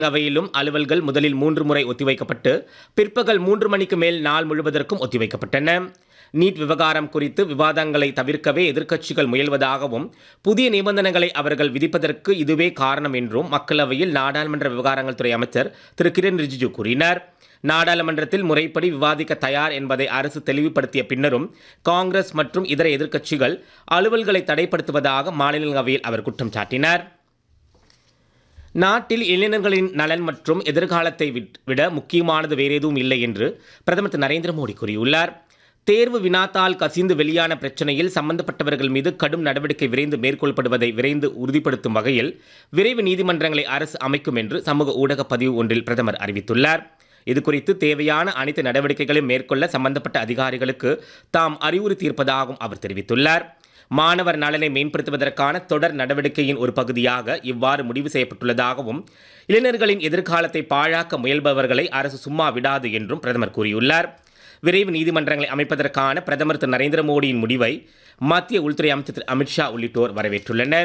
அவையிலும் அலுவல்கள் முதலில் மூன்று முறை ஒத்திவைக்கப்பட்டு பிற்பகல் மூன்று மணிக்கு மேல் நாள் முழுவதற்கும் ஒத்திவைக்கப்பட்டன நீட் விவகாரம் குறித்து விவாதங்களை தவிர்க்கவே எதிர்க்கட்சிகள் முயல்வதாகவும் புதிய நிபந்தனைகளை அவர்கள் விதிப்பதற்கு இதுவே காரணம் என்றும் மக்களவையில் நாடாளுமன்ற விவகாரங்கள் துறை அமைச்சர் திரு கிரண் ரிஜிஜு கூறினார் நாடாளுமன்றத்தில் முறைப்படி விவாதிக்க தயார் என்பதை அரசு தெளிவுபடுத்திய பின்னரும் காங்கிரஸ் மற்றும் இதர எதிர்க்கட்சிகள் அலுவல்களை தடைப்படுத்துவதாக மாநிலங்களவையில் அவர் குற்றம் சாட்டினார் நாட்டில் இளைஞர்களின் நலன் மற்றும் எதிர்காலத்தை விட்- விட முக்கியமானது வேறு எதுவும் இல்லை என்று பிரதமர் திரு நரேந்திர மோடி கூறியுள்ளார் தேர்வு வினாத்தால் கசிந்து வெளியான பிரச்சனையில் சம்பந்தப்பட்டவர்கள் மீது கடும் நடவடிக்கை விரைந்து மேற்கொள்ளப்படுவதை விரைந்து உறுதிப்படுத்தும் வகையில் விரைவு நீதிமன்றங்களை அரசு அமைக்கும் என்று சமூக ஊடக பதிவு ஒன்றில் பிரதமர் அறிவித்துள்ளார் இதுகுறித்து தேவையான அனைத்து நடவடிக்கைகளையும் மேற்கொள்ள சம்பந்தப்பட்ட அதிகாரிகளுக்கு தாம் அறிவுறுத்தியிருப்பதாகவும் அவர் தெரிவித்துள்ளார் மாணவர் நலனை மேம்படுத்துவதற்கான தொடர் நடவடிக்கையின் ஒரு பகுதியாக இவ்வாறு முடிவு செய்யப்பட்டுள்ளதாகவும் இளைஞர்களின் எதிர்காலத்தை பாழாக்க முயல்பவர்களை அரசு சும்மா விடாது என்றும் பிரதமர் கூறியுள்ளார் விரைவு நீதிமன்றங்களை அமைப்பதற்கான பிரதமர் திரு நரேந்திர மோடியின் முடிவை மத்திய உள்துறை அமைச்சர் திரு அமித்ஷா உள்ளிட்டோர் வரவேற்றுள்ளனர்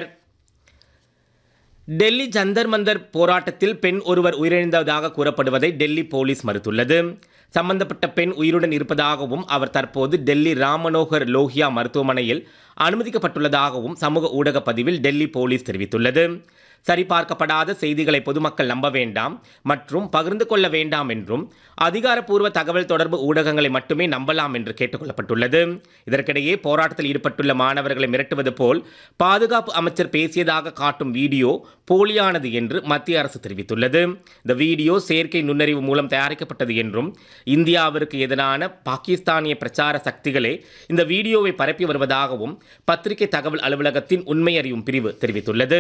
டெல்லி ஜந்தர் மந்தர் போராட்டத்தில் பெண் ஒருவர் உயிரிழந்ததாக கூறப்படுவதை டெல்லி போலீஸ் மறுத்துள்ளது சம்பந்தப்பட்ட பெண் உயிருடன் இருப்பதாகவும் அவர் தற்போது டெல்லி ராம்மனோகர் லோஹியா மருத்துவமனையில் அனுமதிக்கப்பட்டுள்ளதாகவும் சமூக ஊடக பதிவில் டெல்லி போலீஸ் தெரிவித்துள்ளது சரிபார்க்கப்படாத செய்திகளை பொதுமக்கள் நம்ப வேண்டாம் மற்றும் பகிர்ந்து கொள்ள வேண்டாம் என்றும் அதிகாரப்பூர்வ தகவல் தொடர்பு ஊடகங்களை மட்டுமே நம்பலாம் என்று கேட்டுக்கொள்ளப்பட்டுள்ளது இதற்கிடையே போராட்டத்தில் ஈடுபட்டுள்ள மாணவர்களை மிரட்டுவது போல் பாதுகாப்பு அமைச்சர் பேசியதாக காட்டும் வீடியோ போலியானது என்று மத்திய அரசு தெரிவித்துள்ளது இந்த வீடியோ செயற்கை நுண்ணறிவு மூலம் தயாரிக்கப்பட்டது என்றும் இந்தியாவிற்கு எதிரான பாகிஸ்தானிய பிரச்சார சக்திகளே இந்த வீடியோவை பரப்பி வருவதாகவும் பத்திரிகை தகவல் அலுவலகத்தின் உண்மை அறியும் பிரிவு தெரிவித்துள்ளது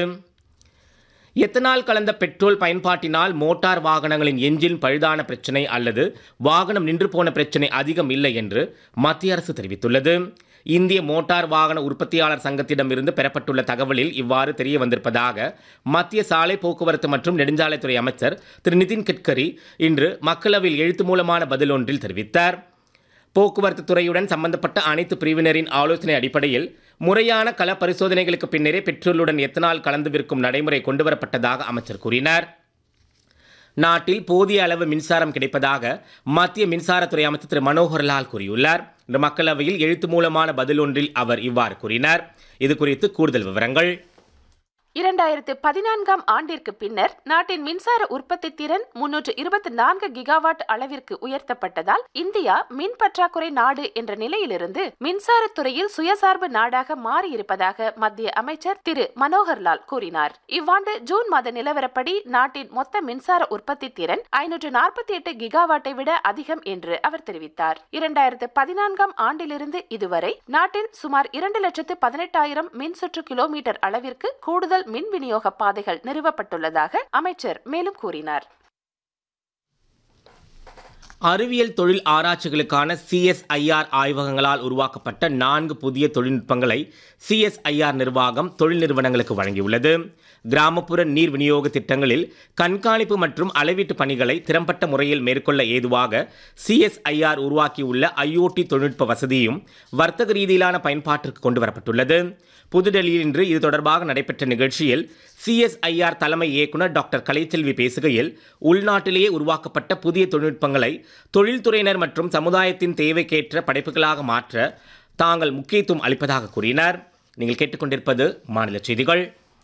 எத்தனால் கலந்த பெட்ரோல் பயன்பாட்டினால் மோட்டார் வாகனங்களின் எஞ்சின் பழுதான பிரச்சினை அல்லது வாகனம் நின்று போன பிரச்சினை அதிகம் இல்லை என்று மத்திய அரசு தெரிவித்துள்ளது இந்திய மோட்டார் வாகன உற்பத்தியாளர் சங்கத்திடமிருந்து பெறப்பட்டுள்ள தகவலில் இவ்வாறு தெரிய வந்திருப்பதாக மத்திய சாலை போக்குவரத்து மற்றும் நெடுஞ்சாலைத்துறை அமைச்சர் திரு நிதின் கட்கரி இன்று மக்களவையில் எழுத்து மூலமான பதில் ஒன்றில் தெரிவித்தார் போக்குவரத்து துறையுடன் சம்பந்தப்பட்ட அனைத்து பிரிவினரின் ஆலோசனை அடிப்படையில் முறையான கள பரிசோதனைகளுக்கு பின்னரே பெட்ரோலுடன் எத்தனால் கலந்து விற்கும் நடைமுறை கொண்டுவரப்பட்டதாக அமைச்சர் கூறினார் நாட்டில் போதிய அளவு மின்சாரம் கிடைப்பதாக மத்திய மின்சாரத்துறை அமைச்சர் திரு மனோகர் லால் கூறியுள்ளார் இன்று மக்களவையில் எழுத்து மூலமான பதில் ஒன்றில் அவர் இவ்வாறு கூறினார் இது குறித்து கூடுதல் விவரங்கள் இரண்டாயிரத்து பதினான்காம் ஆண்டிற்கு பின்னர் நாட்டின் மின்சார உற்பத்தி திறன் முன்னூற்று இருபத்தி நான்கு கிகாவாட் அளவிற்கு உயர்த்தப்பட்டதால் இந்தியா மின் பற்றாக்குறை நாடு என்ற நிலையிலிருந்து மின்சாரத் துறையில் சுயசார்பு நாடாக மாறியிருப்பதாக மத்திய அமைச்சர் திரு மனோகர் லால் கூறினார் இவ்வாண்டு ஜூன் மாத நிலவரப்படி நாட்டின் மொத்த மின்சார உற்பத்தி திறன் ஐநூற்று நாற்பத்தி எட்டு கிகாவாட்டை விட அதிகம் என்று அவர் தெரிவித்தார் இரண்டாயிரத்து பதினான்காம் ஆண்டிலிருந்து இதுவரை நாட்டில் சுமார் இரண்டு லட்சத்து பதினெட்டாயிரம் மின் சுற்று கிலோமீட்டர் அளவிற்கு கூடுதல் மின் விநியோக பாதைகள் நிறுவப்பட்டுள்ளதாக அமைச்சர் மேலும் கூறினார் அறிவியல் தொழில் ஆராய்ச்சிகளுக்கான சிஎஸ்ஐஆர் ஆய்வகங்களால் உருவாக்கப்பட்ட நான்கு புதிய தொழில்நுட்பங்களை சிஎஸ்ஐஆர் நிர்வாகம் தொழில் நிறுவனங்களுக்கு வழங்கியுள்ளது கிராமப்புற நீர் விநியோக திட்டங்களில் கண்காணிப்பு மற்றும் அளவீட்டு பணிகளை திறம்பட்ட முறையில் மேற்கொள்ள ஏதுவாக சிஎஸ்ஐஆர் உருவாக்கியுள்ள ஐஓடி தொழில்நுட்ப வசதியும் வர்த்தக ரீதியிலான பயன்பாட்டிற்கு கொண்டு வரப்பட்டுள்ளது புதுடெல்லியில் இன்று இது தொடர்பாக நடைபெற்ற நிகழ்ச்சியில் சிஎஸ்ஐஆர் தலைமை இயக்குனர் டாக்டர் கலைச்செல்வி பேசுகையில் உள்நாட்டிலேயே உருவாக்கப்பட்ட புதிய தொழில்நுட்பங்களை தொழில்துறையினர் மற்றும் சமுதாயத்தின் தேவைக்கேற்ற படைப்புகளாக மாற்ற தாங்கள் முக்கியத்துவம் அளிப்பதாக கூறினார் நீங்கள் கேட்டுக்கொண்டிருப்பது மாநில செய்திகள்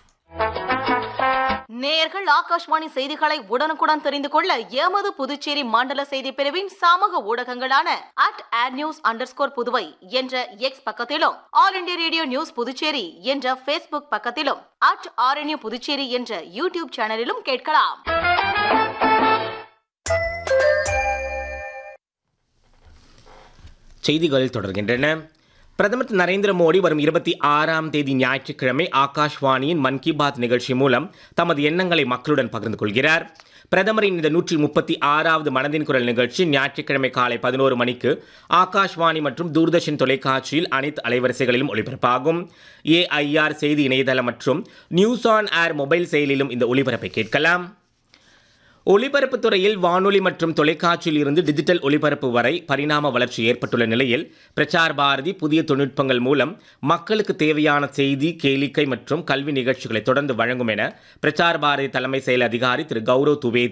நேயர்கள் ஆகாஷ்வாணி செய்திகளை உடனுக்குடன் தெரிந்து கொள்ள எமது புதுச்சேரி மண்டல செய்தி பிரிவின் சமூக ஊடகங்களான at ad news underscore Puduvai என்ற எக்ஸ் பக்கத்திலும் all India radio news Puducherry என்ற ஃபேஸ்புக் பக்கத்திலும் அட் ஆர்என்யூ புதுச்சேரி என்ற யூடியூப் சேனலிலும் கேட்கலாம் செய்திகள் தொடர்கின்றன பிரதமர் திரு நரேந்திர மோடி வரும் இருபத்தி ஆறாம் தேதி ஞாயிற்றுக்கிழமை ஆகாஷ்வாணியின் மன் கி பாத் நிகழ்ச்சி மூலம் தமது எண்ணங்களை மக்களுடன் பகிர்ந்து கொள்கிறார் பிரதமரின் இந்த நூற்றி முப்பத்தி ஆறாவது மனதின் குரல் நிகழ்ச்சி ஞாயிற்றுக்கிழமை காலை பதினோரு மணிக்கு ஆகாஷ்வாணி மற்றும் தூர்தர்ஷன் தொலைக்காட்சியில் அனைத்து அலைவரிசைகளிலும் ஒளிபரப்பாகும் ஏஐஆர் செய்தி இணையதளம் மற்றும் நியூஸ் ஆன் ஏர் மொபைல் செயலிலும் இந்த ஒளிபரப்பை கேட்கலாம் ஒலிபரப்பு துறையில் வானொலி மற்றும் தொலைக்காட்சியில் இருந்து டிஜிட்டல் ஒலிபரப்பு வரை பரிணாம வளர்ச்சி ஏற்பட்டுள்ள நிலையில் பிரச்சார் பாரதி புதிய தொழில்நுட்பங்கள் மூலம் மக்களுக்கு தேவையான செய்தி கேளிக்கை மற்றும் கல்வி நிகழ்ச்சிகளை தொடர்ந்து வழங்கும் என பிரச்சார் பாரதி தலைமை செயல் அதிகாரி திரு கௌரவ் துவே